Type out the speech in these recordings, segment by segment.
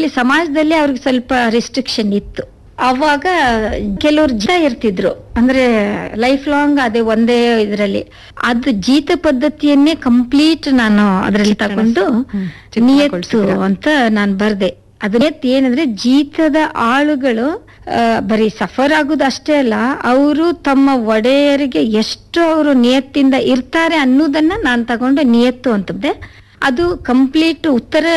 ಅಲ್ಲಿ ಸಮಾಜದಲ್ಲಿ ಅವ್ರಿಗೆ ಸ್ವಲ್ಪ ರೆಸ್ಟ್ರಿಕ್ಷನ್ ಇತ್ತು ಅವಾಗ ಕೆಲವ್ರು ಜೀತ ಇರ್ತಿದ್ರು ಅಂದ್ರೆ ಲೈಫ್ ಲಾಂಗ್ ಅದೇ ಒಂದೇ ಇದರಲ್ಲಿ ಅದು ಜೀತ ಪದ್ಧತಿಯನ್ನೇ ಕಂಪ್ಲೀಟ್ ನಾನು ಅದರಲ್ಲಿ ತಗೊಂಡು ಹ್ಮ್. ನಿಯತ್ತು ಚಿತ್ರಣಗೊಳಿಸಿದ್ದೀರಾ? ಅಂತ ನಾನು ಬರ್ದೆ ಅದನ್ನೆತ್ ಏನಂದ್ರೆ ಜೀತದ ಆಳುಗಳು ಆ, ಬರೀ ಸಫರ್ ಆಗುದು ಅಷ್ಟೇ ಅಲ್ಲ ಅವರು ತಮ್ಮ ಒಡೆಯರಿಗೆ ಎಷ್ಟು ಅವರು ನಿಯತ್ತಿಂದ ಇರ್ತಾರೆ ಅನ್ನೋದನ್ನ ನಾನು ತಗೊಂಡು ನಿಯತ್ತು ಅಂತಂದೆ ಅದು ಕಂಪ್ಲೀಟ್ ಉತ್ತರ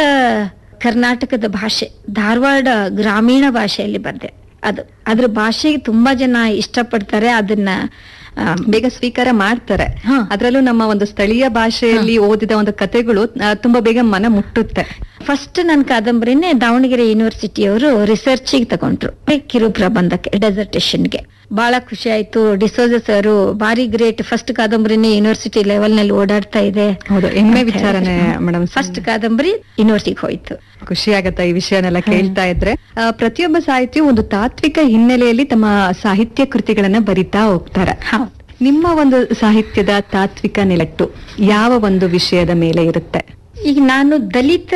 ಕರ್ನಾಟಕದ ಭಾಷೆ ಧಾರವಾಡ ಗ್ರಾಮೀಣ ಭಾಷೆಯಲ್ಲಿ ಬರ್ದೆ ಅದು ಅದ್ರ ಭಾಷೆಗೆ ತುಂಬಾ ಜನ ಇಷ್ಟಪಡ್ತಾರೆ ಅದನ್ನ ಆ, ಬೇಗ ಸ್ವೀಕಾರ ಮಾಡ್ತಾರೆ ಹಾ. ಅದರಲ್ಲೂ ನಮ್ಮ ಒಂದು ಸ್ಥಳೀಯ ಭಾಷೆಯಲ್ಲಿ ಓದಿದ ಒಂದು ಕಥೆಗಳು ಆ, ತುಂಬಾ ಬೇಗ ಮನ ಮುಟ್ಟುತ್ತೆ ಫಸ್ಟ್ ನನ್ನ ಕಾದಂಬರಿನೇ ದಾವಣಗೆರೆ ಯೂನಿವರ್ಸಿಟಿಯವರು ರಿಸರ್ಚಿಗೆ ತಗೊಂಡ್ರು ಕಿರು ಪ್ರಬಂಧಕ್ಕೆ ಡೆಸರ್ಟೇಷನ್ಗೆ ಬಹಳ ಖುಷಿ ಆಯ್ತು ಡಿಸೋಜ ಸರ್ ಬಾರಿ ಗ್ರೇಟ್ ಫಸ್ಟ್ ಕಾದಂಬರಿನೇ ಯೂನಿವರ್ಸಿಟಿ ಲೆವೆಲ್ ನಲ್ಲಿ ಓಡಾಡ್ತಾ ಇದೆ ಹೌದು ಹೆಮ್ಮೆ ವಿಚಾರನೆ ಮೇಡಮ್ ಫಸ್ಟ್ ಕಾದಂಬರಿ ಯೂನಿವರ್ಸಿಟಿಗೆ ಹೋಯ್ತು ಖುಷಿ ಆಗತ್ತ ಈ ವಿಷಯನೆಲ್ಲ ಕೇಳ್ತಾ ಇದ್ರೆ ಆ, ಪ್ರತಿಯೊಬ್ಬ ಸಾಹಿತಿಯು ಒಂದು ತಾತ್ವಿಕ ಹಿನ್ನೆಲೆಯಲ್ಲಿ ತಮ್ಮ ಸಾಹಿತ್ಯ ಕೃತಿಗಳನ್ನ ಬರಿತಾ ಹೋಗ್ತಾರೆ ಹೌದು ನಿಮ್ಮ ಒಂದು ಸಾಹಿತ್ಯದ ತಾತ್ವಿಕ ನೆಲೆಟ್ಟು ಯಾವ ಒಂದು ವಿಷಯದ ಮೇಲೆ ಇರುತ್ತೆ ಈಗ ನಾನು ದಲಿತ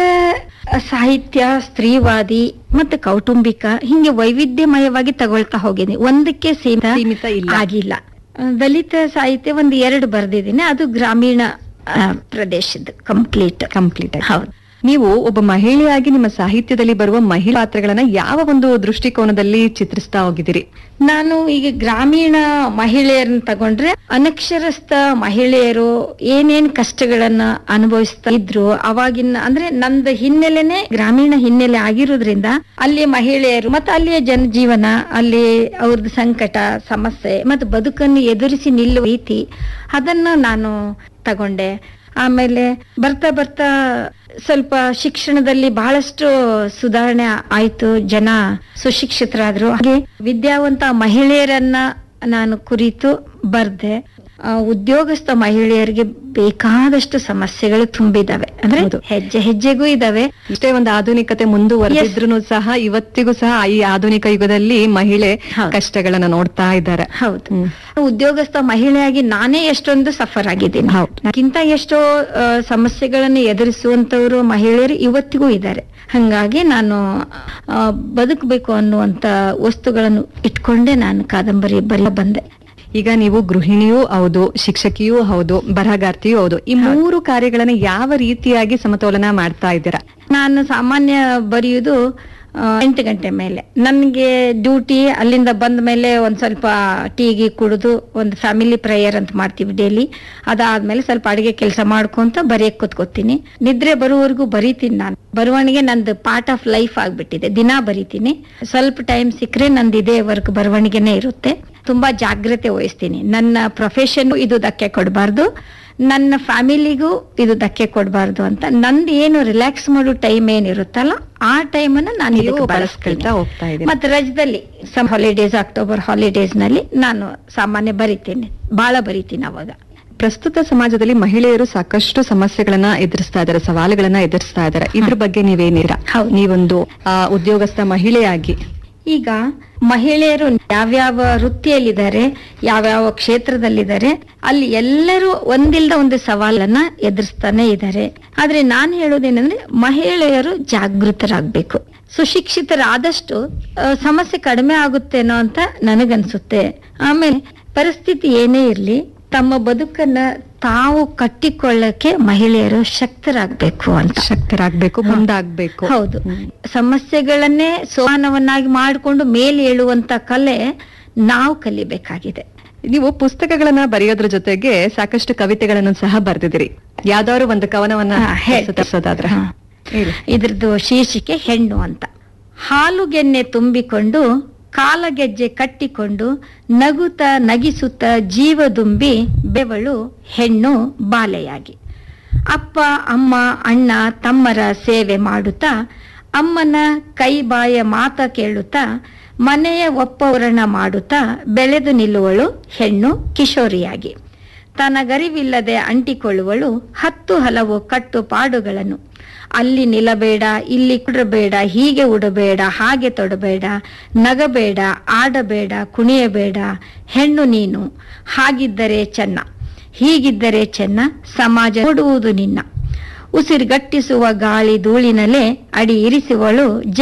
ಸಾಹಿತ್ಯ ಸ್ತ್ರೀವಾದಿ ಮತ್ತೆ ಕೌಟುಂಬಿಕ ಹಿಂಗೆ ವೈವಿಧ್ಯಮಯವಾಗಿ ತಗೊಳ್ತಾ ಹೋಗಿದ್ದೀನಿ ಒಂದಕ್ಕೆ ಸೀಮಿತ ಸೀಮಿತ ಇಲ್ಲ. ಆಗಿಲ್ಲ ಆ, ದಲಿತ ಸಾಹಿತ್ಯ ಒಂದು ಎರಡು ಬರ್ದಿದ್ದೀನಿ ಅದು ಗ್ರಾಮೀಣ ಆ, ಪ್ರದೇಶದ ಕಂಪ್ಲೀಟ್ ಕಂಪ್ಲೀಟ್ ಹೌದು ನೀವು ಒಬ್ಬ ಮಹಿಳೆಯಾಗಿ ನಿಮ್ಮ ಸಾಹಿತ್ಯದಲ್ಲಿ ಬರುವ ಮಹಿಳಾ ಪಾತ್ರಗಳನ್ನ ಯಾವ ಒಂದು ದೃಷ್ಟಿಕೋನದಲ್ಲಿ ಚಿತ್ರಿಸ್ತಾ ಹೋಗಿದ್ದೀರಿ ನಾನು ಈಗ ಗ್ರಾಮೀಣ ಮಹಿಳೆಯರನ್ನ ತಗೊಂಡ್ರೆ ಅನಕ್ಷರಸ್ಥ ಮಹಿಳೆಯರು ಏನೇನ್ ಕಷ್ಟಗಳನ್ನ ಅನುಭವಿಸ್ತಾ ಇದ್ರು ಅವಾಗಿನ ಅಂದ್ರೆ ನಂದು ಹಿನ್ನೆಲೆನೆ ಗ್ರಾಮೀಣ ಹಿನ್ನೆಲೆ ಆಗಿರೋದ್ರಿಂದ ಅಲ್ಲಿ ಮಹಿಳೆಯರು ಮತ್ತೆ ಅಲ್ಲಿಯ ಜನಜೀವನ ಅಲ್ಲಿ ಅವ್ರದ್ದು ಸಂಕಟ ಸಮಸ್ಯೆ ಮತ್ತೆ ಬದುಕನ್ನು ಎದುರಿಸಿ ನಿಲ್ಲುವ ರೀತಿ ಅದನ್ನ ನಾನು ತಗೊಂಡೆ ಆಮೇಲೆ ಬರ್ತಾ ಬರ್ತಾ ಸ್ವಲ್ಪ ಶಿಕ್ಷಣದಲ್ಲಿ ಬಹಳಷ್ಟು ಸುಧಾರಣೆ ಆಯ್ತು ಜನ ಸುಶಿಕ್ಷಿತರಾದ್ರು ಹಾಗೆ ವಿದ್ಯಾವಂತ ಮಹಿಳೆಯರನ್ನ ನಾನು ಕುರಿತು ಬರ್ದೆ ಆ, ಉದ್ಯೋಗಸ್ಥ ಮಹಿಳೆಯರಿಗೆ ಬೇಕಾದಷ್ಟು ಸಮಸ್ಯೆಗಳು ತುಂಬಿದಾವೆ ಅಂದ್ರೆ ಹೌದು. ಹೆಜ್ಜೆ ಹೆಜ್ಜೆಗೂ ಇದಾವೆ ಇಷ್ಟೇ ಒಂದು ಆಧುನಿಕತೆ ಮುಂದುವರೆದಿದ್ರು ಸಹ ಇವತ್ತಿಗೂ ಸಹ ಈ ಆಧುನಿಕ ಯುಗದಲ್ಲಿ ಮಹಿಳೆ ಹೌದು. ಕಷ್ಟಗಳನ್ನ ನೋಡ್ತಾ ಇದ್ದಾರೆ ಹೌದು ಹ್ಮ್. ಉದ್ಯೋಗಸ್ಥ ಮಹಿಳೆಯಾಗಿ ನಾನೇ ಎಷ್ಟೊಂದು ಸಫರ್ ಆಗಿದ್ದೀನಿ ಹೌದು. ನನಗಿಂತ ಎಷ್ಟೋ ಆ, ಸಮಸ್ಯೆಗಳನ್ನು ಎದುರಿಸುವಂತವರು ಮಹಿಳೆಯರು ಇವತ್ತಿಗೂ ಇದ್ದಾರೆ ಹಂಗಾಗಿ ನಾನು ಆ, ಬದುಕಬೇಕು ಅನ್ನುವಂತ ವಸ್ತುಗಳನ್ನು ಇಟ್ಕೊಂಡೇ ನಾನು ಕಾದಂಬರಿ ಬರೆಯ ಬಂದೆ ಈಗ ನೀವು ಗೃಹಿಣಿಯೂ ಹೌದು ಶಿಕ್ಷಕಿಯೂ ಹೌದು ಬರಹಗಾರ್ತಿಯೂ ಹೌದು ಈ ಮೂರು ಕಾರ್ಯಗಳನ್ನ ಯಾವ ರೀತಿಯಾಗಿ ಸಮತೋಲನ ಮಾಡ್ತಾ ಇದ್ದೀರಾ ನಾನು ಸಾಮಾನ್ಯ ಬರೆಯುವುದು ಆ, ಎಂಟು ಗಂಟೆ ಮೇಲೆ ನನಗೆ ಡ್ಯೂಟಿ ಅಲ್ಲಿಂದ ಬಂದ ಮೇಲೆ ಒಂದ್ ಸ್ವಲ್ಪ ಟೀಗಿ ಕುಡಿದು ಒಂದು ಫ್ಯಾಮಿಲಿ ಪ್ರೇಯರ್ ಅಂತ ಮಾಡ್ತೀವಿ ಡೈಲಿ ಅದಾದ್ಮೇಲೆ ಸ್ವಲ್ಪ ಅಡಿಗೆ ಕೆಲಸ ಮಾಡ್ಕೊಂತ ಬರೆಯಕ್ ಕೂತ್ಕೋತೀನಿ ನಿದ್ರೆ ಬರುವವರೆಗೂ ಬರೀತೀನಿ ನಾನು ಬರವಣಿಗೆ ನಂದು ಪಾರ್ಟ್ ಆಫ್ ಲೈಫ್ ಆಗ್ಬಿಟ್ಟಿದೆ ದಿನಾ ಬರಿತೀನಿ ಸ್ವಲ್ಪ ಟೈಮ್ ಸಿಕ್ಕರೆ ನಂದು ಇದೇ ವರ್ಕ್ ಬರವಣಿಗೆನೇ ಇರುತ್ತೆ ತುಂಬಾ ಜಾಗ್ರತೆ ವಹಿಸ್ತೀನಿ ನನ್ನ ಪ್ರೊಫೆಷನ್ ಇದು ಧಕ್ಕೆ ಕೊಡಬಾರ್ದು ನನ್ನ ಫ್ಯಾಮಿಲಿಗೂ ಇದು ಧಕ್ಕೆ ಕೊಡಬಾರ್ದು ಅಂತ ನಂದು ಏನು ರಿಲ್ಯಾಕ್ಸ್ ಮಾಡೋ ಟೈಮ್ ಏನಿರುತ್ತಲ್ಲ ಆ ಟೈಮ್ ಅನ್ನ ನಾನು ನೀವು ಇದಕ್ಕೆ ಬಳಸ್ಕೊಳ್ತಾ ಹೋಗ್ತಾ ಇದ್ದೀರಾ. ಮತ್ತೆ ರಜದಲ್ಲಿ ಸಮ್ ಹಾಲಿಡೇಸ್ ಅಕ್ಟೋಬರ್ ಹಾಲಿಡೇಸ್ ನಲ್ಲಿ ನಾನು ಸಾಮಾನ್ಯ ಬರಿತೀನಿ ಬಹಳ ಬರಿತೀನಿ ಅವಾಗ ಪ್ರಸ್ತುತ ಸಮಾಜದಲ್ಲಿ ಮಹಿಳೆಯರು ಸಾಕಷ್ಟು ಸಮಸ್ಯೆಗಳನ್ನ ಎದುರಿಸ್ತಾ ಇದ್ದಾರೆ ಸವಾಲುಗಳನ್ನ ಎದುರಿಸ್ತಾ ಇದ್ದಾರೆ ಇದ್ರ ಬಗ್ಗೆ ನೀವೇನಿರ ಹೌದು. ನೀವೊಂದು ಆ, ಉದ್ಯೋಗಸ್ಥ ಮಹಿಳೆಯಾಗಿ ಈಗ ಮಹಿಳೆಯರು ಯಾವ್ಯಾವ ವೃತ್ತಿಯಲ್ಲಿದ್ದಾರೆ ಯಾವ್ಯಾವ ಕ್ಷೇತ್ರದಲ್ಲಿದ್ದಾರೆ ಅಲ್ಲಿ ಎಲ್ಲರೂ ಒಂದಿಲ್ದ ಒಂದು ಸವಾಲನ್ನ ಎದುರಿಸ್ತಾನೆ ಇದ್ದಾರೆ ಆದ್ರೆ ನಾನ್ ಹೇಳೋದೇನಂದ್ರೆ ಮಹಿಳೆಯರು ಜಾಗೃತರಾಗ್ಬೇಕು ಸುಶಿಕ್ಷಿತರಾದಷ್ಟು ಆ, ಸಮಸ್ಯೆ ಕಡಿಮೆ ಆಗುತ್ತೇನೋ ಅಂತ ನನಗನ್ಸುತ್ತೆ ಆಮೇಲೆ ಪರಿಸ್ಥಿತಿ ಏನೇ ಇರ್ಲಿ ತಮ್ಮ ಬದುಕನ್ನ ತಾವು ಕಟ್ಟಿಕೊಳ್ಳಕ್ಕೆ ಮಹಿಳೆಯರು ಶಕ್ತರಾಗ್ಬೇಕು ಅಂತ ಶಕ್ತರಾಗ್ಬೇಕು ಮುಂದಾಗ್ಬೇಕು ಹೌದು ಸಮಸ್ಯೆಗಳನ್ನೇ ಸೋಪಾನವನ್ನಾಗಿ ಮಾಡಿಕೊಂಡು ಮೇಲೆ ಏಳುವಂತ ಕಲೆ ನಾವು ಕಲಿಬೇಕಾಗಿದೆ ನೀವು ಪುಸ್ತಕಗಳನ್ನ ಬರೆಯೋದ್ರ ಜೊತೆಗೆ ಸಾಕಷ್ಟು ಕವಿತೆಗಳನ್ನು ಸಹ ಬರ್ದಿದ್ದೀರಿ ಯಾವ್ದಾದ್ರು ಒಂದು ಕವನವನ್ನ ಹಾ, ಹೇಳ್ತೀನಿ. ಪ್ರಸ್ತುತಪಡಿಸೋದಾದ್ರೆ ಹಾ. ಹೇಳಿ ಇದ್ರದ್ದು ಶೀರ್ಷಿಕೆ ಹೆಣ್ಣು ಅಂತ ಹಾಲುಗೆನ್ನೆ ತುಂಬಿಕೊಂಡು ಕಾಲಗೆಜ್ಜೆ ಕಟ್ಟಿಕೊಂಡು ನಗುತ್ತ ನಗಿಸುತ್ತ ಜೀವದುಂಬಿ ಬೆವಳು ಹೆಣ್ಣು ಬಾಲೆಯಾಗಿ ಅಪ್ಪ ಅಮ್ಮ ಅಣ್ಣ ತಮ್ಮರ ಸೇವೆ ಮಾಡುತ್ತಾ ಅಮ್ಮನ ಕೈ ಬಾಯ ಮಾತ ಕೇಳುತ್ತಾ ಮನೆಯ ಒಪ್ಪವರಣ ಮಾಡುತ್ತಾ ಬೆಳೆದು ನಿಲ್ಲುವಳು ಹೆಣ್ಣು ಕಿಶೋರಿಯಾಗಿ ತನಗರಿವಿಲ್ಲದೆ ಅಂಟಿಕೊಳ್ಳುವಳು ಹತ್ತು ಹಲವು ಕಟ್ಟುಪಾಡುಗಳನ್ನು ಅಲ್ಲಿ ನಿಲ್ಲಬೇಡ ಇಲ್ಲಿ ಕುಡಬೇಡ ಹೀಗೆ ಉಡಬೇಡ ಹಾಗೆ ತೊಡಬೇಡ ನಗಬೇಡ ಆಡಬೇಡ ಕುಣಿಯಬೇಡ ಹೆಣ್ಣು ನೀನು ಹಾಗಿದ್ದರೆ ಚೆನ್ನ ಹೀಗಿದ್ದರೆ ಚೆನ್ನ ಸಮಾಜ ನೋಡುವುದು ನಿನ್ನ ಉಸಿರುಗಟ್ಟಿಸುವ ಗಾಳಿ ಧೂಳಿನಲ್ಲೇ ಅಡಿ ಇರಿಸುವಳು